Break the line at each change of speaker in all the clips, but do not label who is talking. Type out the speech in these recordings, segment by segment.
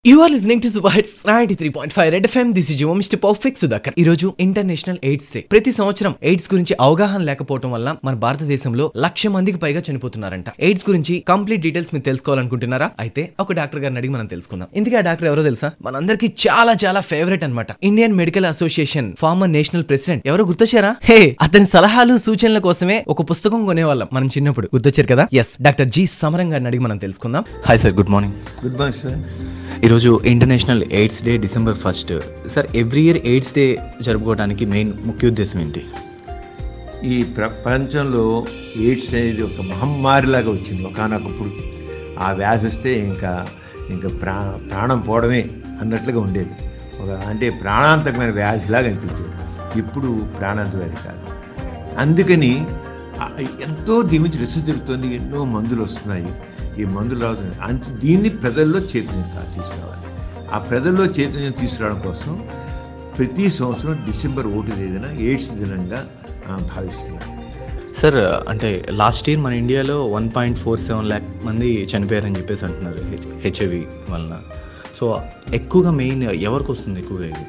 You are listening to super hits ninety three point five red FM this is your mister perfect Sudhakar ఈ రోజు international AIDS day ప్రతి సంవత్సరం AIDS గురించి అవగాహన లేకపోవడం వల్ల మన భారతదేశంలో లక్ష మందికి పైగా చనిపోతున్నారంట ఎయిడ్స్ గురించి కంప్లీట్ డీటెయిల్స్ మీరు తెలుసుకోవాలనుకుంటున్నారా అయితే ఒక డాక్టర్ గారిని అడిగి మనం తెలుసుకుందాం ఇందుకే ఆ డాక్టర్ ఎవరో తెలుసా మనందరికి చాలా చాలా ఫేవరెట్ అన్నమాట Indian medical association former national president ఎవరు గుర్తొచ్చారా హే అతని సలహాలు సూచనల కోసమే ఒక పుస్తకం కొనేవాళ్ళం మనం చిన్నప్పుడు గుర్తొచ్చారు కదా ఎస్ డాక్టర్ జి సమరం గారిని అడిగి మనం తెలుసుకుందాం hi sir good morning
good morning sir
ఈరోజు international AIDS day December first sir every year AIDS day జరుపుకోవడానికి మెయిన్ ముఖ్య ఉద్దేశం ఏంటి
ఈ ప్రపంచంలో ఎయిడ్స్ అనేది ఒక మహమ్మారిలాగా వచ్చింది ఒకనొకప్పుడు ఆ వ్యాధి వస్తే ఇంకా ఇంకా ప్రా ప్రాణం పోవడమే అన్నట్లుగా ఉండేది ఒక అంటే ప్రాణాంతకమైన వ్యాధిలాగా అనిపించేది ఇప్పుడు ప్రాణాంత వ్యాధి కాదు అందుకని ఆ- ఎంతో దీని నుంచి రిసెర్చ్ జరుగుతుంది ఎన్నో మందులు వస్తున్నాయి ఈ మందులు రావుతున్నాయి అంత దీన్ని ప్రజల్లో చైతన్యం కా- తీసుకురావాలి ఆ ప్రజల్లో చైతన్యం తీసుకురావడం కోసం ప్రతి సంవత్సరం డిసెంబర్ ఒకటి తేదీన ఎయిడ్స్ దినంగా ఆ, భావిస్తున్నారు
సార్ అంటే లాస్ట్ ఇయర్ మన ఇండియాలో one point four seven lakh మంది చనిపోయారని చెప్పేసి అంటున్నారు హెచ్ఐవి వలన సో ఎక్కువగా మెయిన్ ఎవరికి వస్తుంది ఎక్కువగా ఇది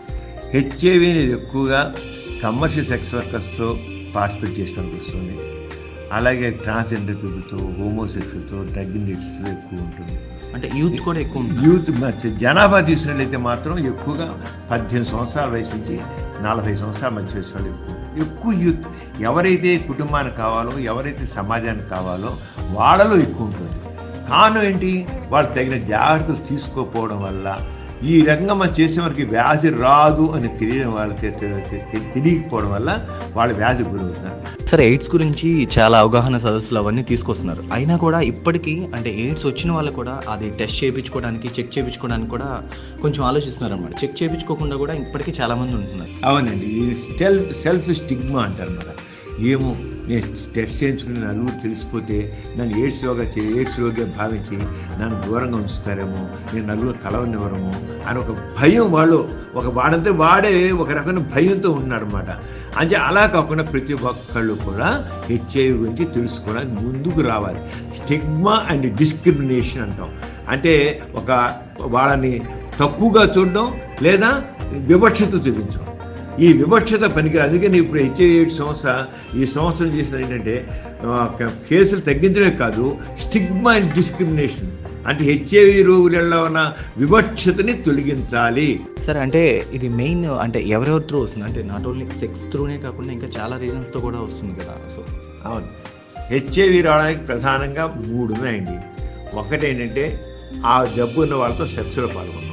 హెచ్ఐవి అనేది ఎక్కువగా కమర్షియల్ సెక్స్ వర్కర్స్తో పార్టిసిపేట్ చేసినందుకు వస్తుంది అలాగే ట్రాన్స్జెండర్ పీపుల్తో హోమోసెక్షువల్తో డ్రగ్ ఇండిక్స్తో ఎక్కువ ఉంటుంది
అంటే యూత్ కూడా ఎక్కువ ఉంటుంది
యూత్ మధ్య జనాభా తీసినట్లయితే మాత్రం ఎక్కువగా పద్దెనిమిది సంవత్సరాల వయసు నుంచి నలభై సంవత్సరాల మధ్య వయసు వాళ్ళు ఎక్కువ ఎక్కువ యూత్ ఎవరైతే కుటుంబానికి కావాలో ఎవరైతే సమాజానికి కావాలో వాళ్ళలో ఎక్కువ ఉంటుంది కారణం ఏంటి వాళ్ళు తగిన జాగ్రత్తలు తీసుకోకపోవడం వల్ల ఈ రకంగా మనం చేసే వరకు వ్యాధి రాదు అని తెలియడం వాళ్ళకి తె- తె- తె- తెలియకపోవడం వల్ల వాళ్ళు వ్యాధి గురవుతున్నారు
సార్ ఎయిడ్స్ గురించి చాలా అవగాహన సదస్సులు అవన్నీ తీసుకొస్తున్నారు అయినా కూడా ఇప్పటికీ అంటే ఎయిడ్స్ వచ్చిన వాళ్ళు కూడా అది టెస్ట్ చేయించుకోవడానికి చెక్ చేయించుకోవడానికి కూడా కొంచెం ఆలోచిస్తున్నారు అనమాట చెక్ చేయించుకోకుండా కూడా ఇప్పటికీ చాలా మంది ఉంటున్నారు
అవునండి ఇది సెల్ఫ్ సెల్ఫ్ స్టిగ్మా అంటారు అన్నమాట ఏమో నేను టెస్ట్ చేయించుకుని నలుగురు తెలిసిపోతే నన్ను ఎయిడ్స్ రోగా చే ఎయిడ్స్ రోగిగా భావించి నన్ను దూరంగా ఉంచుతారేమో నేను నలుగురు కలవనివ్వరము అని ఒక భయం వాళ్ళు ఒక వాడంతా వాడే ఒక రకమైన భయంతో ఉన్నాడు అనమాట అంటే అలా కాకుండా ప్రతి ఒక్కళ్ళు కూడా హెచ్ఐవి గురించి తెలుసుకోవడానికి ముందుకు రావాలి స్టిగ్మా అండ్ డిస్క్రిమినేషన్ అంటాం అంటే ఒక వాళ్ళని తక్కువగా చూడడం లేదా వివక్షత చూపించడం ఈ వివక్షత పనికిరాదు అందుకని ఇప్పుడు హెచ్ఐవి ఎయిడ్స్ సంస్థ ఈ సంవత్సరం చేసిన ఏంటంటే ఆ, క- కేసులు తగ్గించడమే కాదు స్టిగ్మా అండ్ డిస్క్రిమినేషన్ అంటే హెచ్ఐవి రోగులలో ఉన్న వివక్షతని తొలగించాలి
సార్ అంటే ఇది మెయిన్ అంటే ఎవరెవరి త్రూ వస్తుంది అంటే నాట్ ఓన్లీ సెక్స్ త్రూనే కాకుండా ఇంకా చాలా రీజన్స్తో కూడా వస్తుంది కదా సో
అవును హెచ్ఐవి రావడానికి ప్రధానంగా మూడు ఉన్నాయండి ఒకటి ఏంటంటే ఆ జబ్బు ఉన్న వాళ్ళతో సెక్స్లో పాల్గొన్నాం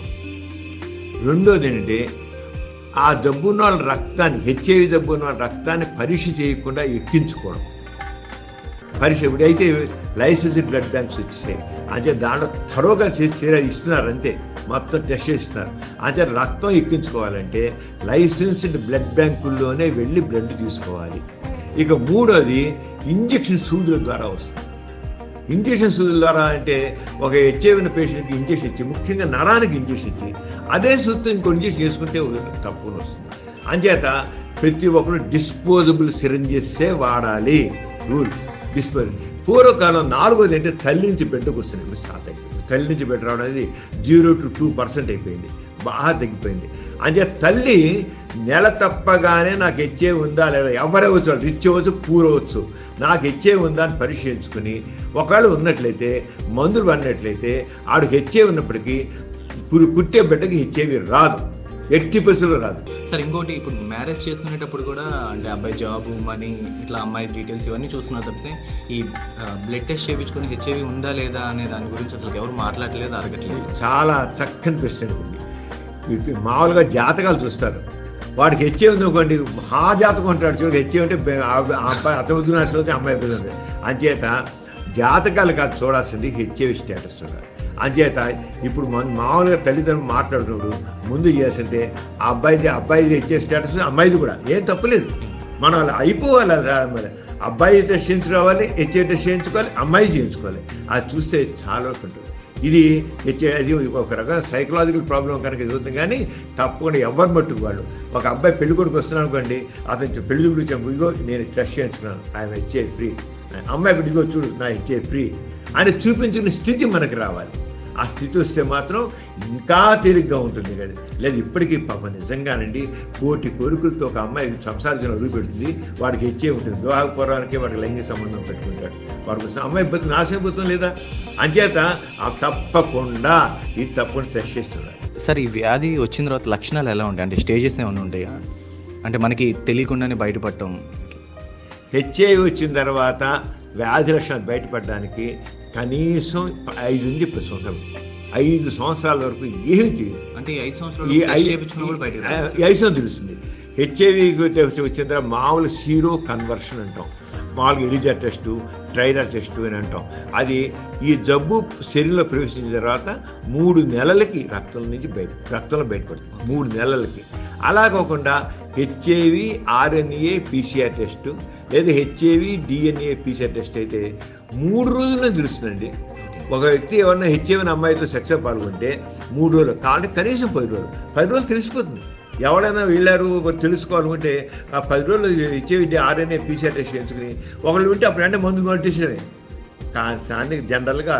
రెండోది ఏంటంటే ఆ జబ్బు ఉన్న వాళ్ళ రక్తాన్ని హెచ్ఐవి జబ్బు ఉన్న వాళ్ళ రక్తాన్ని పరీక్ష చేయకుండా ఎక్కించుకోవడం పరీక్ష ఇప్పుడైతే లైసెన్స్డ్ బ్లడ్ బ్యాంక్స్ వచ్చేసాయి అంటే దాంట్లో త్వరగా చేసి తీరా ఇస్తున్నారు అంతే మొత్తం టెస్ట్ చేస్తున్నారు అంటే రక్తం ఎక్కించుకోవాలంటే లైసెన్స్డ్ బ్లడ్ బ్యాంకుల్లోనే వెళ్ళి బ్లడ్ తీసుకోవాలి ఇక మూడోది ఇంజెక్షన్ సూదుల ద్వారా వస్తుంది ఇంజెక్షన్ సూదుల ద్వారా అంటే ఒక హెచ్ఐవిన పేషెంట్కి ఇంజెక్షన్ ఇచ్చి ముఖ్యంగా నరానికి ఇంజెక్షన్ ఇచ్చి అదే సూత్రం ఇంకో ఇంజెక్షన్ చేసుకుంటే తప్పుని వస్తుంది అంచేత ప్రతి ఒక్కరు డిస్పోజబుల్ సిరంజెస్సే వాడాలి రూల్ డిస్పోజల్ పూర్వకాలం నాలుగోది అంటే తల్లి నుంచి బిడ్డకు వస్తుంది ఇప్పుడు చాలా తగ్గిపోయింది తల్లి నుంచి బిడ్డ రావడం అనేది జీరో టు టూ పర్సెంట్ అయిపోయింది బాగా తగ్గిపోయింది అంటే తల్లి నెల తప్పగానే నాకు హెచ్చే ఉందా లేదా ఎవరవచ్చు రిచ్ అవ్వచ్చు పూర్ అవ్వచ్చు నాకు హెచ్చే ఉందా అని పరిశీలించుకుని ఒకవేళ ఉన్నట్లయితే మందులు పడినట్లయితే ఆడు హెచ్చే ఉన్నప్పటికీ పు- పుట్టే బిడ్డకి హెచ్చేవి రాదు ఎట్టి పరిస్థితుల్లో రాదు
సార్ ఇంకోటి ఇప్పుడు మ్యారేజ్ చేసుకునేటప్పుడు కూడా అంటే అబ్బాయి జాబ్ మనీ ఇట్లా అమ్మాయి డీటెయిల్స్ ఇవన్నీ చూస్తున్నారు తప్పితే ఈ బ్లడ్ టెస్ట్ చేయించుకొని హెచ్ఐవి ఉందా లేదా అనే దాని గురించి అసలు ఎవరు మాట్లాడలేదు అడగట్లేదు
చాలా చక్కని ప్రశ్న అడుగుతుంది ఇప్పుడు మామూలుగా జాతకాలు చూస్తారు వాడికి హెచ్చే ఉంది అనుకోండి ఆ జాతకం అంటాడు చూడు హెచ్చే ఉంటే బె- ఆ ఆ అబ్బాయి అతవుతున్న అవుతుంది అమ్మాయి అవుతుంది అంచేత జాతకాలు కాదు చూడాల్సింది హెచ్ఏవి స్టేటస్ చూడాలి అంచేత ఇప్పుడు మన మామూలుగా తల్లిదండ్రులు మాట్లాడుతున్నప్పుడు ముందు చేస్తుంటే ఆ అబ్బాయిది అబ్బాయిది హెచ్చే స్టేటస్ అమ్మాయిది కూడా ఏం తప్పులేదు మనం అలా అయిపోవాలి అలా మరి అబ్బాయి టెస్ట్ చేయించుకోవాలి హెచ్ఏ టెస్ట్ చేయించుకోవాలి అమ్మాయి చేయించుకోవాలి అది చూస్తే చాలా వరకు ఉంటుంది ఇది హెచ్ఏ అది ఒక రకమైన సైకలాజికల్ ప్రాబ్లం కనుక ఎదుగుతుంది కానీ తప్పకుండా ఎవరు మట్టుకు వాళ్ళు ఒక అబ్బాయి పెళ్లి కొడుకు వస్తున్నాడు అనుకోండి అతను పెళ్లి గురించి ఇగో నేను టెస్ట్ చేయించుకున్నాను ఆయన హెచ్ఏ ఫ్రీ అమ్మాయి ఇదిగో చూడు నా హెచ్ఏ ఫ్రీ అని చూపించుకునే స్థితి మనకి రావాలి ఆ స్థితి వస్తే మాత్రం ఇంకా తేలిగ్గా ఉంటుంది కదా లేదు ఇప్పటికీ పాప నిజంగానండి కోటి కోరికలతో ఒక అమ్మాయి సంసారం అడుగు పెడుతుంది వాడికి ఇచ్చే ఉంటుంది వివాహ పూర్వానికి వాడికి లైంగిక సంబంధం పెట్టుకుంటాడు వాడికి వస్తే అమ్మాయి బతుకు నాశైపోతాం లేదా అంచేత ఆ తప్పకుండా ఇది తప్పకుండా టెస్ట్ చేస్తున్నారు
సార్ ఈ వ్యాధి వచ్చిన తర్వాత లక్షణాలు ఎలా ఉంటాయి అంటే స్టేజెస్ ఏమైనా ఉంటాయా అంటే మనకి తెలియకుండానే బయటపడటం
హెచ్ఐవి వచ్చిన తర్వాత వ్యాధి లక్షణాలు బయటపడడానికి కనీసం ఐదు నుంచి పది సంవత్సరాలు ఐదు సంవత్సరాల వరకు ఏమీ తెలియదు
అంటే ఈ ఐదు
ఈ ఐ- ఈ ఐదు సంవత్సరాలు తెలుస్తుంది హెచ్ఐవి వచ్చిన తర్వాత మామూలు సీరో కన్వర్షన్ అంటాం మామూలుగా ఎలిజా టెస్టు ట్రైలర్ టెస్టు అని అంటాం అది ఈ జబ్బు శరీరంలో ప్రవేశించిన తర్వాత మూడు నెలలకి రక్తం నుంచి బయట రక్తంలో బయటపడుతుంది మూడు నెలలకి అలా కాకుండా హెచ్ఐవి ఆర్ఎన్ఏ పీసీఆర్ టెస్టు లేదా హెచ్ఐవి డిఎన్ఏ పీసీఆర్ టెస్ట్ అయితే మూడు రోజుల్లో తెలుస్తుందండి ఒక వ్యక్తి ఎవరన్నా హెచ్ఐవిన అమ్మాయితో సెక్స్ పాల్గొంటే మూడు రోజులు కాబట్టి కనీసం పది రోజులు పది రోజులు తెలిసిపోతుంది ఎవరైనా వెళ్ళారు ఒకరు తెలుసుకోవాలనుకుంటే ఆ పది రోజులు హెచ్ఐవి ఆర్ఎన్ఏ పీసీఆర్ టెస్ట్ చేయించుకుని ఒకళ్ళు వింటే అప్పుడు అంటే మందు నోటీసులే కానీ జనరల్గా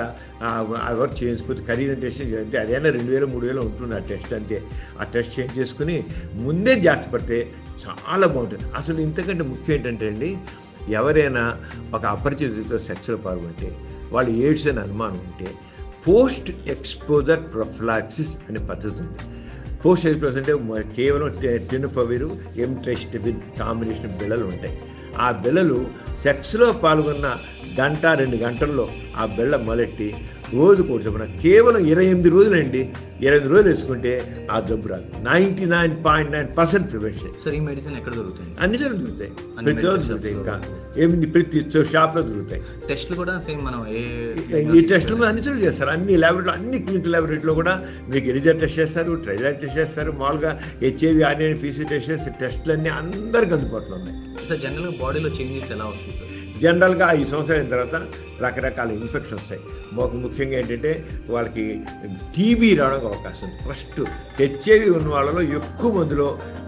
ఎవరు చేయించుకోవచ్చు ఖరీదైన టెస్ట్ అంటే అదైనా రెండు వేలు మూడు వేలు ఉంటుంది ఆ టెస్ట్ అంతే ఆ టెస్ట్ చేంజ్ చేసుకుని ముందే జాగ్రత్త పడితే చాలా బాగుంటుంది అసలు ఇంతకంటే ముఖ్యం ఏంటంటే అండి ఎవరైనా ఒక అపరిచితులతో సెక్స్లో పాల్గొంటే వాళ్ళు ఎయిడ్స్ అని అనుమానం ఉంటే పోస్ట్ ఎక్స్పోజర్ ప్రొఫ్లాక్సిస్ అనే పద్ధతి ఉంది పోస్ట్ ఎక్స్పోజర్ అంటే మ- కేవలం టెనుఫవిరు ఎం టెస్ట్ విత్ కాంబినేషన్ బిళ్ళలు ఉంటాయి ఆ బిళ్ళలు సెక్స్లో పాల్గొన్న గంట రెండు గంటల్లో ఆ బిళ్ళ మొదలెట్టి రోజు కూర్చోమన్న కేవలం ఇరవై ఎనిమిది రోజులండి ఇరవై ఎనిమిది రోజులు వేసుకుంటే ఆ జబ్బు రాదు ninety nine point nine percent prevention
sir ఈ మెడిసిన్ ఎక్కడ దొరుకుతుంది
అన్ని చోట్ల దొరుకుతాయి
అన్ని
ప్రతి చోట
medical
దొరుకుతాయి
shops
ఇంకా ఏమి ప్రతి షాప్లో దొరుకుతాయి
టెస్ట్లు కూడా సేమ్ మనం ఏ
ఈ టెస్టులు అన్ని చోట్ల చేస్తారు అన్ని ల్యాబొరేటరీలో అన్ని క్లినికల్ ల్యాబొరేటరీలో కూడా మీకు ఎలిజర్ టెస్ట్ చేస్తారు ట్రైలర్ టెస్ట్ చేస్తారు మామూలుగా హెచ్ఐవి ఆర్ఎన్ పీసీ టెస్ట్ చేసి టెస్టులు అన్నీ అందరికి అందుబాటులో ఉన్నాయి
సార్ జనరల్గా బాడీలో చేంజెస్ ఎలా వస్తాయి సార్
జనరల్గా ఈ సంవత్సరం అయిన తర్వాత రకరకాల ఇన్ఫెక్షన్స్ వస్తాయి మాకు ముఖ్యంగా ఏంటంటే వాళ్ళకి టీబీ రావడానికి అవకాశం ఉంది ఫస్ట్ హెచ్ఐవి ఉన్న వాళ్ళలో ఎక్కువ మందిలో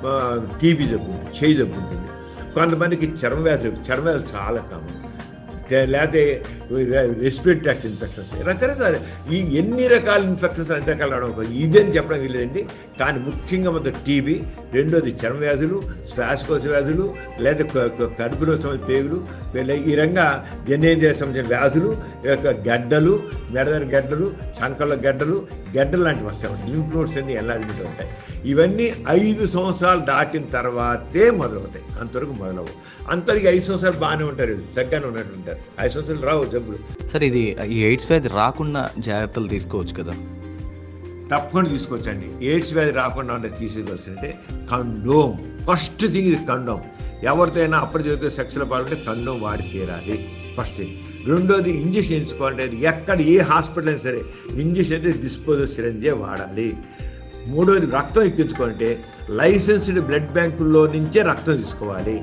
టీబీ జబ్బు ఉంటుంది చేయి జబ్బు ఉంటుంది కొంతమందికి చర్మ వ్యాధులు చర్మ వ్యాధులు చాలా కామన్ లేకపోతే రెస్పిరేటరీ ట్రాక్ట్ ఇన్ఫెక్షన్స్ రకరకాల ఈ ఎన్ని రకాల ఇన్ఫెక్షన్స్ అన్ని రకాలు రావడం ఒక ఇదని చెప్పడం వీలేదండి కానీ ముఖ్యంగా మొదటి టీబీ రెండోది చర్మ వ్యాధులు శ్వాసకోశ వ్యాధులు లేదా క- క- కడుపులో సంబంధించిన పేగులు వీళ్ళ ఈ రంగా జనేంద్రియ సంబంధించిన వ్యాధులు ఈ యొక్క గడ్డలు మెడదర గడ్డలు చంకల గడ్డలు గడ్డలు లాంటివి వస్తాయి లింఫ్ నోట్స్ అన్ని ఎల్లాడినట్టు ఉంటాయి ఇవన్నీ ఐదు సంవత్సరాలు దాటిన తర్వాతే మొదలవుతాయి అంతవరకు మొదలవు అంతవరకు ఐదు సంవత్సరాలు బాగానే ఉంటారు వీళ్ళు చక్కగానే ఉన్నట్టు ఉంటారు ఐదు సంవత్సరాలు రావు జబ్బులు
సార్ ఇది ఈ ఎయిడ్స్ వ్యాధి రాకుండా జాగ్రత్తలు తీసుకోవచ్చు కదా
తప్పకుండా తీసుకొచ్చండి ఎయిడ్స్ వ్యాధి రాకుండా ఉంటే తీసుకోవాల్సిందంటే కండోమ్ ఫస్ట్ థింగ్ ఇది కండోమ్ ఎవరితో అయినా అప్పటితో సెక్స్లో పాల్గొంటే కండోమ్ వాడి తీరాలి ఫస్ట్ థింగ్ రెండోది ఇంజక్షన్ ఎంచుకోవాలంటే అది ఎక్కడ ఏ హాస్పిటల్ అయినా సరే ఇంజక్షన్ అయితే డిస్పోజల్ సిరంజే వాడాలి మూడోది రక్తం ఎక్కించుకోవాలంటే లైసెన్స్డ్ బ్లడ్ బ్యాంకుల్లో నుంచే రక్తం తీసుకోవాలి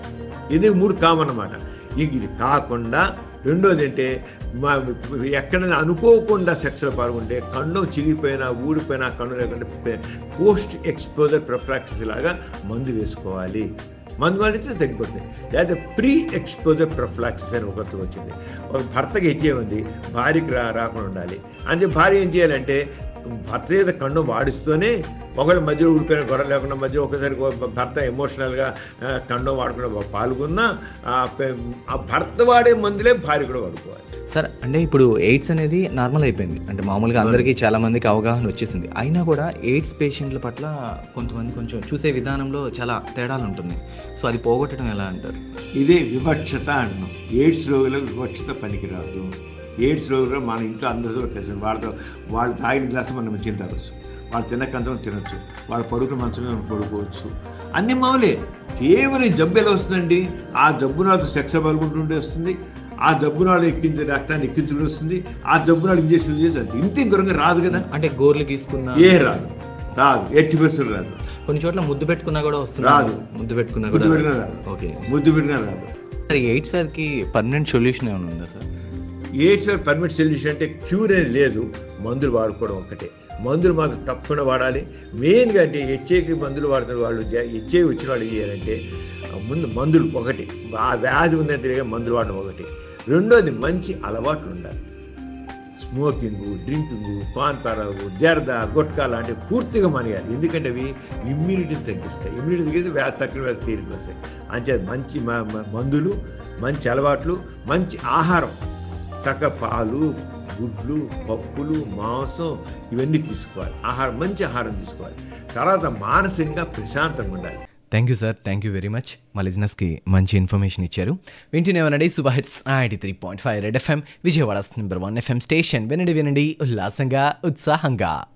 ఇది మూడు కామన్ అన్నమాట ఇంక ఇది కాకుండా రెండోది అంటే మా ఎక్కడైనా అనుకోకుండా సెక్స్లో పాల్గొంటే కండం చిరిగిపోయినా ఊడిపోయినా కండం లేకుండా పోస్ట్ ఎక్స్పోజర్ ప్రొఫ్రాక్సిస్ లాగా మందు వేసుకోవాలి మందు వాడితే తగ్గిపోతుంది లేదా ప్రీ ఎక్స్పోజర్ ప్రొఫ్లాక్సిస్ అని ఒకటి వచ్చింది ఒక భర్తకి హెచ్చే ఉంది భార్యకి రా రాకుండా ఉండాలి అంటే భార్య ఏం చేయాలంటే భర్త మీద కన్ను వాడిస్తూనే ఒకళ్ళ మధ్యలో ఊడిపోయిన గొడవ లేకుండా మధ్య ఒకసారి భర్త ఎమోషనల్గా కండం వాడకుండా పాల్గొన్నా ఆ పె- ఆ భర్త వాడే మందులే భార్య కూడా వాడుకోవాలి
సార్ అంటే ఇప్పుడు ఎయిడ్స్ అనేది నార్మల్ అయిపోయింది అంటే మామూలుగా అందరికీ చాలా మందికి అవగాహన వచ్చేసింది అయినా కూడా ఎయిడ్స్ పేషెంట్ల పట్ల కొంతమంది కొంచెం చూసే విధానంలో చాలా తేడాలు ఉంటుంది సో అది పోగొట్టడం ఎలా అంటారు
ఇదే వివక్షత అంటున్నాం ఎయిడ్స్ రోగులకు వివక్షత పనికిరాదు ఎయిడ్స్ రోగులు మన ఇంట్లో అందరితో కలిసి వాళ్ళతో వాళ్ళు తాగిన గ్లాసు మనం మంచిగా తాగొచ్చు వాళ్ళు తిన్న కంచం తినొచ్చు వాళ్ళు పడుకున్న మంచం మీద పడుకోవచ్చు అన్ని మామూలే కేవలం ఈ జబ్బు ఎలా వస్తుందండి ఆ జబ్బు నాతో సెక్స్ పాల్గొంటుంటే వస్తుంది ఆ జబ్బు నాడు ఎక్కించే రక్తాన్ని ఎక్కించుకుని వస్తుంది ఆ జబ్బు నాడు ఇంజక్షన్ చేసి ఇంత ఇంకొరంగా రాదు కదా
అంటే గోర్లు గీసుకున్న
ఏ రాదు రాదు ఎట్టి పరిస్థితులు రాదు
కొన్ని చోట్ల ముద్దు పెట్టుకున్నా కూడా వస్తుంది
రాదు.
ముద్దు పెట్టుకున్నా
ముద్దు
కూడా
పెట్టినా రాదు
ఓకే
ముద్దు పెట్టినా రాదు
సార్ ఈ ఎయిడ్స్ వ్యాధికి పర్మనెంట్ సొల్యూషన్ ఏమైనా ఉందా సార్
ఎయిడ్స్ పర్మిట్ సొల్యూషన్ అంటే క్యూర్ అనేది లేదు మందులు వాడుకోవడం ఒక్కటే మందులు మాత్రం తప్పకుండా వాడాలి మెయిన్గా అంటే హెచ్ఐకి మందులు వాడుతున్న వాళ్ళు హెచ్ఐ వచ్చిన వాళ్ళు ఏం చేయాలంటే ఆ ముందు మందులు ఒకటి ఆ వ్యాధి ఉందని తెలియక మందులు వాడడం ఒకటి రెండోది మంచి అలవాట్లు ఉండాలి స్మోకింగ్ డ్రింకింగ్ పాన్ పరాగు జర్ద గుట్కా లాంటివి పూర్తిగా మానేయాలి ఎందుకంటే అవి ఇమ్యూనిటీని తగ్గిస్తాయి ఇమ్యూనిటీ తగ్గిస్తే వ్యాధి తక్కువ వ్యాధి తేలిక వస్తాయి అంతే మంచి మ- మ- మందులు మంచి అలవాట్లు మంచి ఆహారం చక్క పాలు గుడ్లు పప్పులు మాంసం ఇవన్నీ తీసుకోవాలి ఆహారం మంచి ఆహారం తీసుకోవాలి తర్వాత మానసికంగా ప్రశాంతంగా ఉండాలి
thank you sir thank you very much మా లిజినెస్కి మంచి ఇన్ఫర్మేషన్ ఇచ్చారు వింటూనేమనండి super hits ninety three point five red FM Vijayawada number one FM station వినండి వినండి ఉల్లాసంగా ఉత్సాహంగా